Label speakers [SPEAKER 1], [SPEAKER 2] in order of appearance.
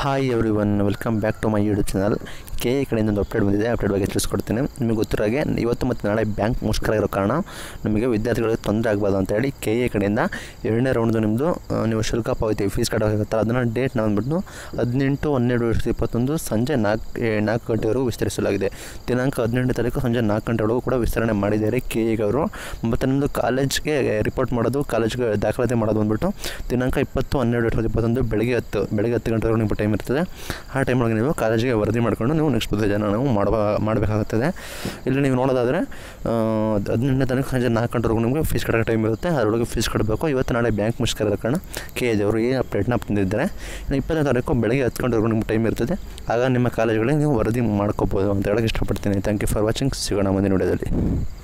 [SPEAKER 1] hi everyone welcome back to my YouTube channel K A ಕಡೆಯಿಂದ ಒಂದು update ಬಂದಿದೆ update ಬಗ್ಗೆ ತಿಳಿಸ್ಕೊಡ್ತೀನಿ ನಿಮಗೆ ಗೊತ್ತಿರೋ ಹಾಗೆ ಇವತ್ತು ಮತ್ತು ನಾಳೆ ಬ್ಯಾಂಕ್ ಮುಷ್ಕರ ಇರೋ ಕಾರಣ ನಮಗೆ ವಿದ್ಯಾರ್ಥಿಗಳಿಗೆ ತೊಂದರೆ ಆಗಬಾರ್ದು ಅಂತೇಳಿ ಕೆ ಎ ಕಡೆಯಿಂದ ಎರಡನೇ ರೌಂಡ್ದು ನಿಮ್ಮದು ನೀವು ಶುಲ್ಕ ಪಾವತಿ ಫೀಸ್ ಕಟ್ಟಬೇಕಾಗುತ್ತೆ ಅದನ್ನು ಡೇಟ್ನ ಬಂದ್ಬಿಟ್ಟು ಹದಿನೆಂಟು ಹನ್ನೆರಡು ಎರಡು ಸಾವಿರದ ಇಪ್ಪತ್ತೊಂದು ಸಂಜೆ ನಾಲ್ಕು ನಾಲ್ಕು ಗಂಟೆವರೆಗೂ ವಿಸ್ತರಿಸಲಾಗಿದೆ ದಿನಾಂಕ ಹದಿನೆಂಟು ತಾರೀಕು ಸಂಜೆ ನಾಲ್ಕು ಗಂಟೆವರೆಗೂ ಕೂಡ ವಿಸ್ತರಣೆ ಮಾಡಿದ್ದಾರೆ ಕೆ ಎಗವರು ಮತ್ತು ನಿಮ್ಮದು ಕಾಲೇಜ್ಗೆ ರಿಪೋರ್ಟ್ ಮಾಡೋದು ಕಾಲೇಜ್ಗೆ ದಾಖಲಾತಿ ಮಾಡೋದು ಬಂದ್ಬಿಟ್ಟು ದಿನಾಂಕ ಇಪ್ಪತ್ತು ಹನ್ನೆರಡು ಎರಡು ಸಾವಿರದ ಇಪ್ಪತ್ತೊಂದು ಬೆಳಗ್ಗೆ ಹತ್ತು ಬೆಳಗ್ಗೆ ಹತ್ತು ಗಂಟೆವರೆಗೂ ನಿಮಗೆ ಟೈಮ್ ಇರ್ತದೆ ಆ ಟೈಮೊಳಗೆ ನೀವು ಕಾಲೇಜಿಗೆ ವರದಿ ಮಾಡಿಕೊಂಡು ನೀವು ನೆಕ್ಸ್ಟ್ ಜನ ನಾವು ಮಾಡಬ ಮಾಡಬೇಕಾಗುತ್ತದೆ ಇಲ್ಲಿ ನೀವು ನೋಡೋದಾದರೆ ಹದಿನೆಂಟನೇ ತಾರೀಕು ಸಂಜೆ ನಾಲ್ಕು ಗಂಟೆವರೆಗೂ ನಿಮಗೆ ಫೀಸ್ ಕಟ್ಟೋ ಟೈಮ್ ಇರುತ್ತೆ ಅದರೊಳಗೆ ಫೀಸ್ ಕಟ್ಟಬೇಕು ಇವತ್ತು ನಾಳೆ ಬ್ಯಾಂಕ್ ಮುಷ್ಕರ ಇರೋ ಕಾರಣ ಕೆ ಎಜ್ ಅವರು ಈ ಅಪ್ಡೇಟ್ನ ತಂದಿದ್ದಾರೆ ಇನ್ನು ಇಪ್ಪತ್ತನೇ ತಾರೀಕು ಬೆಳಗ್ಗೆ ಹತ್ತು ಗಂಟೆವರೆಗೂ ನಿಮ್ಗೆ ಟೈಮ್ ಇರ್ತದೆ ಆಗ ನಿಮ್ಮ ಕಾಲೇಜುಗಳಿಗೆ ನೀವು ವರದಿ ಮಾಡ್ಕೋಬೋದು ಅಂತ ಹೇಳಕ್ಕೆ ಇಷ್ಟಪಡ್ತೀನಿ ಥ್ಯಾಂಕ್ ಯು ಫಾರ್ ವಾಚಿಂಗ್ ಸಿಗೋಣ ಮುಂದಿನ ವಿಡಿಯೋದಲ್ಲಿ